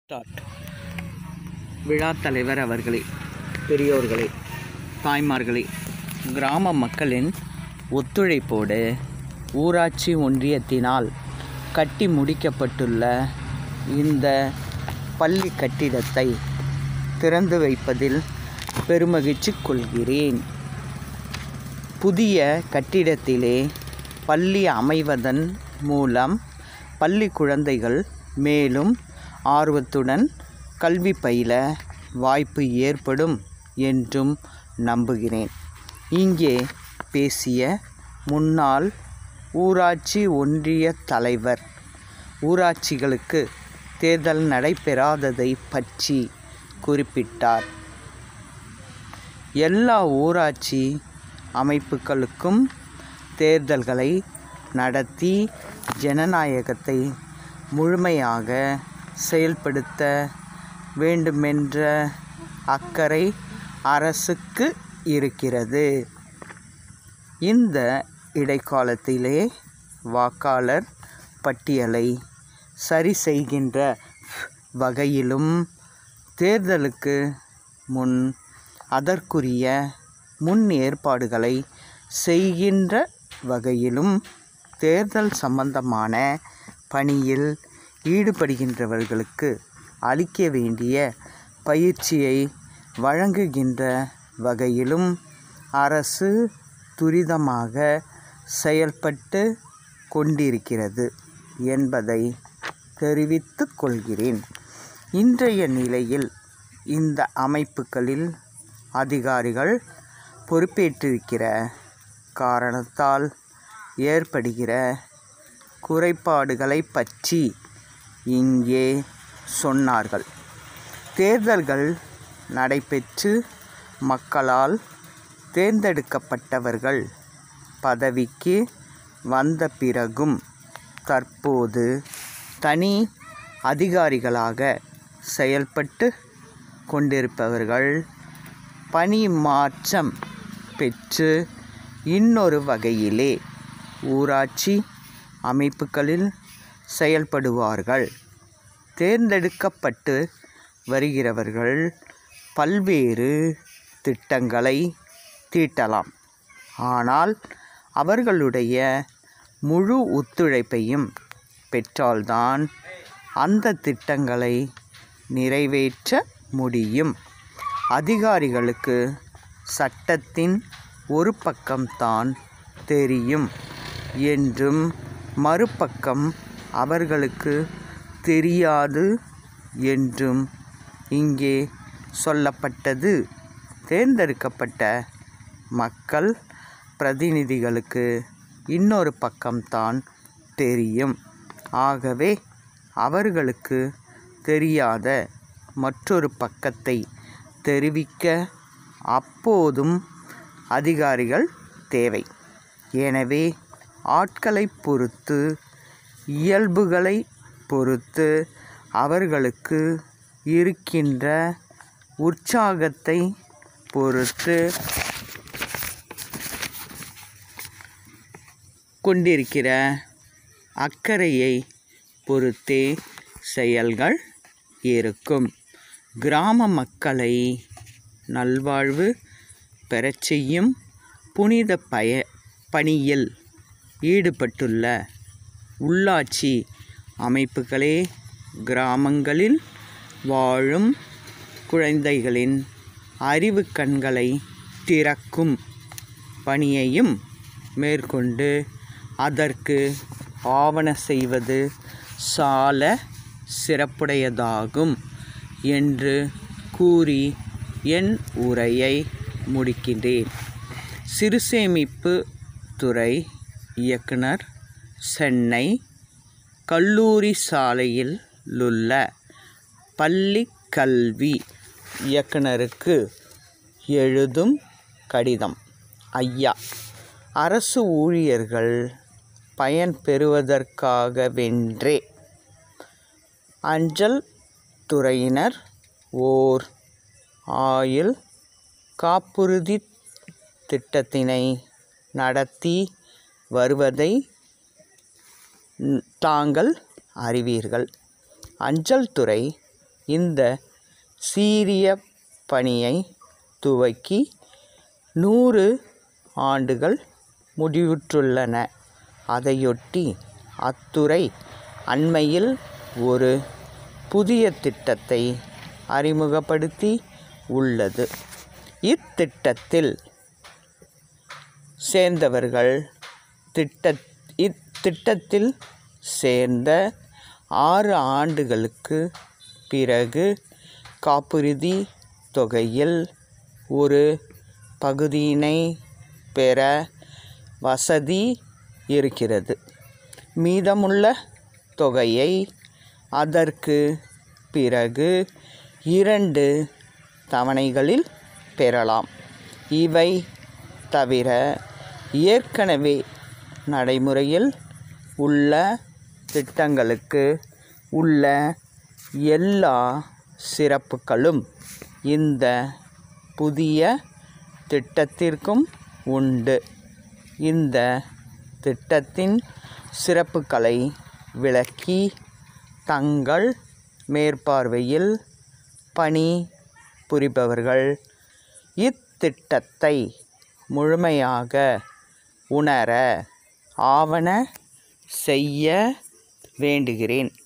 start விழா தலைவர் அவர்களே பெரியோர்களே தாய்மார்களே கிராம மக்களின் ஒத்துழைப்போடு ஊராட்சி ஒன்றியத்தினால் கட்டி முடிக்கப்பட்டுள்ள இந்த பள்ளி கட்டிடத்தை திறந்து வைப்பதில் பெருமகிழ்ச்சி கொள்கிறேன் புதிய கட்டிடத்திலே பள்ளி அமைவதன் மூலம் பள்ளி குழந்தைகள் மேலும் ஆர்வத்துடன் கல்வி பயில வாய்ப்பு ஏற்படும் என்றும் நம்புகிறேன் இங்கே பேசிய முன்னாள் ஊராட்சி ஒன்றிய தலைவர் ஊராட்சிகளுக்கு தேர்தல் நடைபெறாததை பற்றி குறிப்பிட்டார் எல்லா ஊராட்சி அமைப்புகளுக்கும் தேர்தல்களை நடத்தி ஜனநாயகத்தை முழுமையாக செயல்படுத்த வேண்டுமென்ற அக்கறை அரசுக்கு இருக்கிறது இந்த இடைக்காலத்திலே வாக்காளர் பட்டியலை சரி செய்கின்ற வகையிலும் தேர்தலுக்கு முன் அதற்குரிய முன் ஏற்பாடுகளை செய்கின்ற வகையிலும் தேர்தல் சம்பந்தமான பணியில் ஈடுபடுகின்றவர்களுக்கு அளிக்க வேண்டிய பயிற்சியை வழங்குகின்ற வகையிலும் அரசு துரிதமாக செயல்பட்டு கொண்டிருக்கிறது என்பதை தெரிவித்துக் கொள்கிறேன் இன்றைய நிலையில் இந்த அமைப்புகளில் அதிகாரிகள் பொறுப்பேற்றிருக்கிற காரணத்தால் ஏற்படுகிற குறைபாடுகளை பற்றி இங்கே சொன்னார்கள் தேர்தல்கள் நடைபெற்று மக்களால் தேர்ந்தெடுக்கப்பட்டவர்கள் பதவிக்கு வந்த பிறகும் தற்போது தனி அதிகாரிகளாக செயல்பட்டு கொண்டிருப்பவர்கள் பணி மாற்றம் பெற்று இன்னொரு வகையிலே ஊராட்சி அமைப்புகளில் செயல்படுவார்கள் தேர்ந்தெடுக்கப்பட்டு வருகிறவர்கள் பல்வேறு திட்டங்களை தீட்டலாம் ஆனால் அவர்களுடைய முழு ஒத்துழைப்பையும் பெற்றால்தான் அந்த திட்டங்களை நிறைவேற்ற முடியும் அதிகாரிகளுக்கு சட்டத்தின் ஒரு பக்கம்தான் தெரியும் என்றும் மறுபக்கம் அவர்களுக்கு தெரியாது என்றும் இங்கே சொல்லப்பட்டது தேர்ந்தெடுக்கப்பட்ட மக்கள் பிரதிநிதிகளுக்கு இன்னொரு பக்கம்தான் தெரியும் ஆகவே அவர்களுக்கு தெரியாத மற்றொரு பக்கத்தை தெரிவிக்க அப்போதும் அதிகாரிகள் தேவை எனவே ஆட்களை பொறுத்து இயல்புகளை பொறுத்து அவர்களுக்கு இருக்கின்ற உற்சாகத்தை பொறுத்து கொண்டிருக்கிற அக்கறையை பொறுத்தே செயல்கள் இருக்கும் கிராம மக்களை நல்வாழ்வு பெறச் செய்யும் புனித பய பணியில் ஈடுபட்டுள்ள உள்ளாட்சி அமைப்புகளே கிராமங்களில் வாழும் குழந்தைகளின் அறிவு கண்களை திறக்கும் பணியையும் மேற்கொண்டு அதற்கு ஆவண செய்வது சால சிறப்புடையதாகும் என்று கூறி என் உரையை முடிக்கின்றேன் சிறுசேமிப்பு துறை இயக்குனர் சென்னை கல்லூரி சாலையில் உள்ள பள்ளி கல்வி இயக்குனருக்கு எழுதும் கடிதம் ஐயா அரசு ஊழியர்கள் பயன் பெறுவதற்காகவென்றே அஞ்சல் துறையினர் ஓர் ஆயுள் காப்புறுதி திட்டத்தினை நடத்தி வருவதை தாங்கள் அறிவீர்கள் அஞ்சல் துறை இந்த சீரிய பணியை துவக்கி நூறு ஆண்டுகள் முடிவுற்றுள்ளன அதையொட்டி அத்துறை அண்மையில் ஒரு புதிய திட்டத்தை அறிமுகப்படுத்தி உள்ளது இத்திட்டத்தில் சேர்ந்தவர்கள் திட்ட இத்திட்டத்தில் சேர்ந்த ஆறு ஆண்டுகளுக்கு பிறகு காப்புறுதி தொகையில் ஒரு பகுதியினை பெற வசதி இருக்கிறது மீதமுள்ள தொகையை அதற்கு பிறகு இரண்டு தவணைகளில் பெறலாம் இவை தவிர ஏற்கனவே நடைமுறையில் உள்ள திட்டங்களுக்கு உள்ள எல்லா சிறப்புகளும் இந்த புதிய திட்டத்திற்கும் உண்டு இந்த திட்டத்தின் சிறப்புகளை விளக்கி தங்கள் மேற்பார்வையில் பணி புரிபவர்கள் இத்திட்டத்தை முழுமையாக உணர ஆவன செய்ய வேண்டுகிறேன்